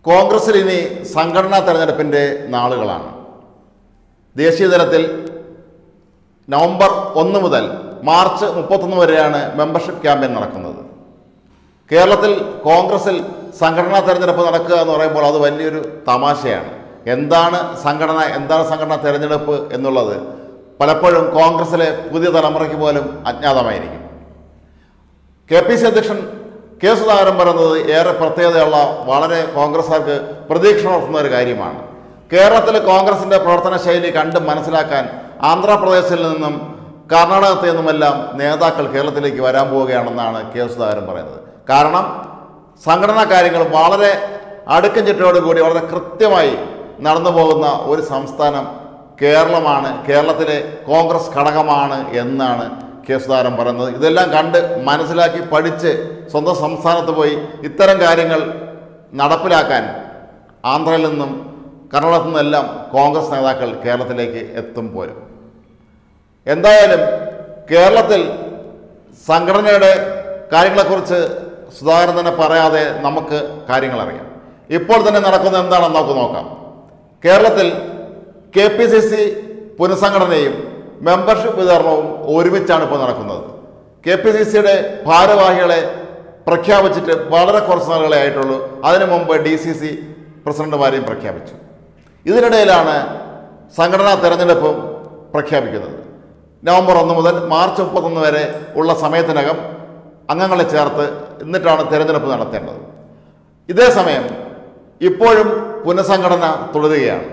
കോൺഗ്രസിൽ ഇനി സംഘടനാ തെരഞ്ഞെടുപ്പിൻ്റെ നാളുകളാണ് ദേശീയ തലത്തിൽ നവംബർ ഒന്ന് മുതൽ മാർച്ച് മുപ്പത്തൊന്ന് വരെയാണ് മെമ്പർഷിപ്പ് ക്യാമ്പയിൻ നടക്കുന്നത് കേരളത്തിൽ കോൺഗ്രസിൽ സംഘടനാ തെരഞ്ഞെടുപ്പ് നടക്കുക എന്ന് പറയുമ്പോൾ അത് വലിയൊരു തമാശയാണ് എന്താണ് സംഘടന എന്താണ് സംഘടനാ തെരഞ്ഞെടുപ്പ് എന്നുള്ളത് പലപ്പോഴും കോൺഗ്രസിലെ പുതിയ തലമുറയ്ക്ക് പോലും അജ്ഞാതമായിരിക്കും കെ പി സി അധ്യക്ഷൻ കെ സുധാകരൻ പറയുന്നത് ഏറെ പ്രത്യേകതയുള്ള വളരെ കോൺഗ്രസ്സുകാർക്ക് പ്രതീക്ഷ ഉണർത്തുന്ന ഒരു കാര്യമാണ് കേരളത്തിലെ കോൺഗ്രസിൻ്റെ പ്രവർത്തന ശൈലി കണ്ട് മനസ്സിലാക്കാൻ ആന്ധ്രാപ്രദേശിൽ നിന്നും കർണാടകത്തിൽ നിന്നുമെല്ലാം നേതാക്കൾ കേരളത്തിലേക്ക് വരാൻ പോവുകയാണെന്നാണ് കെ സുധാകരൻ പറയുന്നത് കാരണം സംഘടനാ കാര്യങ്ങൾ വളരെ അടുക്കും ചിട്ടയോടുകൂടി വളരെ കൃത്യമായി നടന്നു പോകുന്ന ഒരു സംസ്ഥാനം കേരളമാണ് കേരളത്തിലെ കോൺഗ്രസ് ഘടകമാണ് എന്നാണ് കെ സുധാകരൻ പറയുന്നത് ഇതെല്ലാം കണ്ട് മനസ്സിലാക്കി പഠിച്ച് സ്വന്തം സംസ്ഥാനത്ത് പോയി ഇത്തരം കാര്യങ്ങൾ നടപ്പിലാക്കാൻ ആന്ധ്രയിൽ നിന്നും കർണാടകത്തിൽ നിന്നെല്ലാം കോൺഗ്രസ് നേതാക്കൾ കേരളത്തിലേക്ക് എത്തും പോലും എന്തായാലും കേരളത്തിൽ സംഘടനയുടെ കാര്യങ്ങളെക്കുറിച്ച് സുധാകരൻ തന്നെ പറയാതെ നമുക്ക് കാര്യങ്ങൾ അറിയാം ഇപ്പോൾ തന്നെ നടക്കുന്നത് എന്താണെന്ന് നമുക്ക് നോക്കാം കേരളത്തിൽ കെ പി സി സി പുനഃസംഘടനയും മെമ്പർഷിപ്പ് വിതരണവും ഒരുമിച്ചാണ് ഇപ്പോൾ നടക്കുന്നത് കെ പി സി സിയുടെ ഭാരവാഹികളെ പ്രഖ്യാപിച്ചിട്ട് വളരെ കുറച്ച് നാളുകളെ ആയിട്ടുള്ളൂ അതിനു മുമ്പ് ഡി സി സി പ്രസിഡന്റുമാരെയും പ്രഖ്യാപിച്ചു ഇതിനിടയിലാണ് സംഘടനാ തെരഞ്ഞെടുപ്പും പ്രഖ്യാപിക്കുന്നത് നവംബർ ഒന്ന് മുതൽ മാർച്ച് മുപ്പത്തൊന്ന് വരെ ഉള്ള സമയത്തിനകം അംഗങ്ങളെ ചേർത്ത് എന്നിട്ടാണ് തെരഞ്ഞെടുപ്പ് നടത്തേണ്ടത് ഇതേ സമയം ഇപ്പോഴും പുനഃസംഘടന തുടരുകയാണ്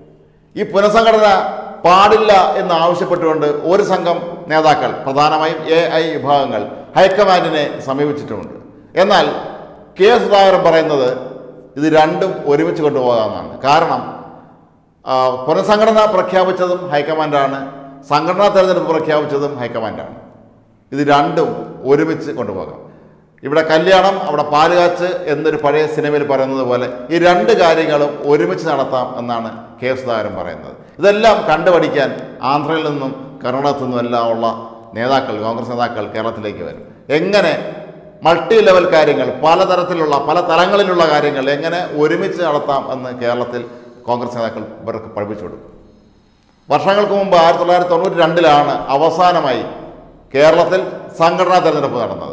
ഈ പുനഃസംഘടന പാടില്ല എന്ന് ആവശ്യപ്പെട്ടുകൊണ്ട് ഒരു സംഘം നേതാക്കൾ പ്രധാനമായും എ ഐ വിഭാഗങ്ങൾ ഹൈക്കമാൻഡിനെ സമീപിച്ചിട്ടുമുണ്ട് എന്നാൽ കെ സുധാകരൻ പറയുന്നത് ഇത് രണ്ടും ഒരുമിച്ച് കൊണ്ടുപോകാമെന്നാണ് കാരണം ആ, പുനഃസംഘടന പ്രഖ്യാപിച്ചതും ഹൈക്കമാൻഡാണ് സംഘടനാ തെരഞ്ഞെടുപ്പ് പ്രഖ്യാപിച്ചതും ഹൈക്കമാൻഡാണ് ഇത് രണ്ടും ഒരുമിച്ച് കൊണ്ടുപോകാം ഇവിടെ കല്യാണം അവിടെ പാലുകാച്ച് എന്നൊരു പഴയ സിനിമയിൽ പറയുന്നത് പോലെ ഈ രണ്ട് കാര്യങ്ങളും ഒരുമിച്ച് നടത്താം എന്നാണ് കെ സുധാകരൻ പറയുന്നത് ഇതെല്ലാം കണ്ടുപഠിക്കാൻ ആന്ധ്രയിൽ നിന്നും കർണാടകത്തിൽ നിന്നും എല്ലാം ഉള്ള നേതാക്കൾ കോൺഗ്രസ് നേതാക്കൾ കേരളത്തിലേക്ക് വരും എങ്ങനെ മൾട്ടി ലെവൽ കാര്യങ്ങൾ പലതരത്തിലുള്ള പല തലങ്ങളിലുള്ള കാര്യങ്ങൾ എങ്ങനെ ഒരുമിച്ച് നടത്താം എന്ന് കേരളത്തിൽ കോൺഗ്രസ് നേതാക്കൾ ഇവർക്ക് പഠിപ്പിച്ചു കൊടുക്കും വർഷങ്ങൾക്ക് മുമ്പ് ആയിരത്തി തൊള്ളായിരത്തി തൊണ്ണൂറ്റി രണ്ടിലാണ് അവസാനമായി കേരളത്തിൽ സംഘടനാ തെരഞ്ഞെടുപ്പ് നടന്നത്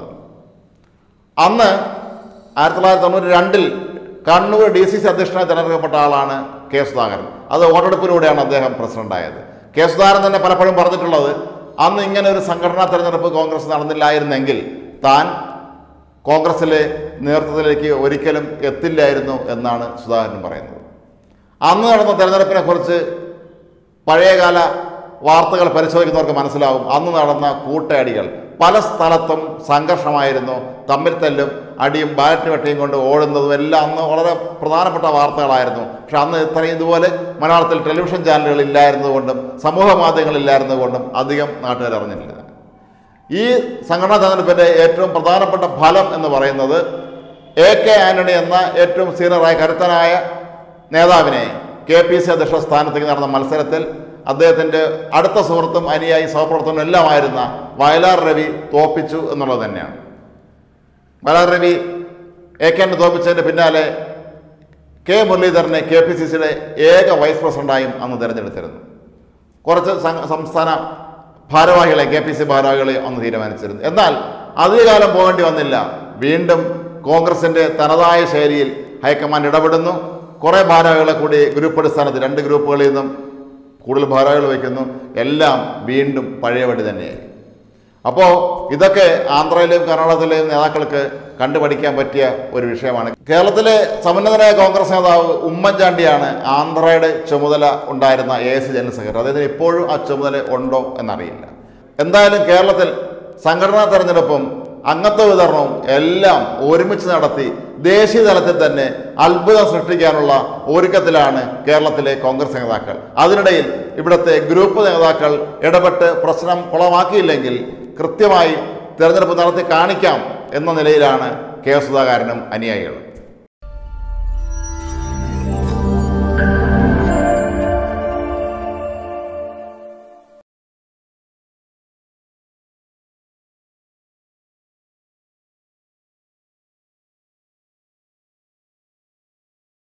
അന്ന് ആയിരത്തി തൊള്ളായിരത്തി തൊണ്ണൂറ്റി രണ്ടിൽ കണ്ണൂർ ഡി സി സി അധ്യക്ഷനായി തിരഞ്ഞെടുക്കപ്പെട്ട ആളാണ് കെ സുധാകരൻ അത് വോട്ടെടുപ്പിലൂടെയാണ് അദ്ദേഹം പ്രസിഡന്റായത് കെ സുധാകരൻ തന്നെ പലപ്പോഴും പറഞ്ഞിട്ടുള്ളത് അന്ന് ഇങ്ങനെ ഒരു സംഘടനാ തെരഞ്ഞെടുപ്പ് കോൺഗ്രസ് നടന്നില്ലായിരുന്നെങ്കിൽ താൻ കോൺഗ്രസിലെ നേതൃത്വത്തിലേക്ക് ഒരിക്കലും എത്തില്ലായിരുന്നു എന്നാണ് സുധാകരൻ പറയുന്നത് അന്ന് നടന്ന തെരഞ്ഞെടുപ്പിനെ കുറിച്ച് പഴയകാല വാർത്തകൾ പരിശോധിക്കുന്നവർക്ക് മനസ്സിലാവും അന്ന് നടന്ന കൂട്ടയടികൾ പല സ്ഥലത്തും സംഘർഷമായിരുന്നു തമ്മിൽ തല്ലും അടിയും ബാലറ്റ് വെട്ടിയും കൊണ്ട് ഓടുന്നതും എല്ലാം അന്ന് വളരെ പ്രധാനപ്പെട്ട വാർത്തകളായിരുന്നു പക്ഷെ അന്ന് ഇത്രയും ഇതുപോലെ മലയാളത്തിൽ ടെലിവിഷൻ ചാനലുകൾ ഇല്ലായിരുന്നതുകൊണ്ടും സമൂഹ മാധ്യമങ്ങൾ ഇല്ലായിരുന്നതുകൊണ്ടും അധികം നാട്ടുകാർ അറിഞ്ഞിട്ടില്ല ഈ സംഘടനാ തെരഞ്ഞെടുപ്പിൻ്റെ ഏറ്റവും പ്രധാനപ്പെട്ട ഫലം എന്ന് പറയുന്നത് എ കെ ആന്റണി എന്ന ഏറ്റവും സീനിയറായ കരുത്തനായ നേതാവിനെ കെ പി സി അധ്യക്ഷ സ്ഥാനത്തേക്ക് നടന്ന മത്സരത്തിൽ അദ്ദേഹത്തിൻ്റെ അടുത്ത സുഹൃത്തും അനുയായി സഹപ്രവർത്തകനും എല്ലാമായിരുന്ന വയലാർ രവി തോപ്പിച്ചു എന്നുള്ളത് തന്നെയാണ് വയലാർ രവി എ കെ എന്നെ തോപ്പിച്ചതിൻ്റെ പിന്നാലെ കെ മുരളീധരനെ കെ പി സി സിയുടെ ഏക വൈസ് പ്രസിഡന്റായും അന്ന് തിരഞ്ഞെടുത്തിരുന്നു കുറച്ച് സം- സംസ്ഥാന ഭാരവാഹികളെ കെ പി സി ഭാരവാഹികളെ അന്ന് തീരുമാനിച്ചിരുന്നു എന്നാൽ അധികകാലം പോകേണ്ടി വന്നില്ല വീണ്ടും കോൺഗ്രസിൻ്റെ തനതായ ശൈലിയിൽ ഹൈക്കമാൻഡ് ഇടപെടുന്നു കുറേ ഭാരവാഹികളെ കൂടി ഗ്രൂപ്പ് അടിസ്ഥാനത്തിൽ രണ്ട് ഗ്രൂപ്പുകളിൽ നിന്നും കൂടുതൽ ഭാരവാഹികൾ വയ്ക്കുന്നു എല്ലാം വീണ്ടും പഴയപടി തന്നെയായി അപ്പോൾ ഇതൊക്കെ ആന്ധ്രയിലെയും കർണാടകത്തിലെയും നേതാക്കൾക്ക് കണ്ടുപഠിക്കാൻ പറ്റിയ ഒരു വിഷയമാണ് കേരളത്തിലെ സമുന്നതനായ കോൺഗ്രസ് നേതാവ് ഉമ്മൻചാണ്ടിയാണ് ആന്ധ്രയുടെ ചുമതല ഉണ്ടായിരുന്ന എ എസ് ജനറൽ സെക്രട്ടറി അദ്ദേഹത്തിന് ഇപ്പോഴും ആ ചുമതല ഉണ്ടോ എന്നറിയില്ല എന്തായാലും കേരളത്തിൽ സംഘടനാ തെരഞ്ഞെടുപ്പും അംഗത്വ വിതരണവും എല്ലാം ഒരുമിച്ച് നടത്തി ദേശീയ തലത്തിൽ തന്നെ അത്ഭുതം സൃഷ്ടിക്കാനുള്ള ഒരുക്കത്തിലാണ് കേരളത്തിലെ കോൺഗ്രസ് നേതാക്കൾ അതിനിടയിൽ ഇവിടുത്തെ ഗ്രൂപ്പ് നേതാക്കൾ ഇടപെട്ട് പ്രശ്നം കുളമാക്കിയില്ലെങ്കിൽ കൃത്യമായി തെരഞ്ഞെടുപ്പ് നടത്തി കാണിക്കാം എന്ന നിലയിലാണ് കെ സുധാകരനും അനുയായികളും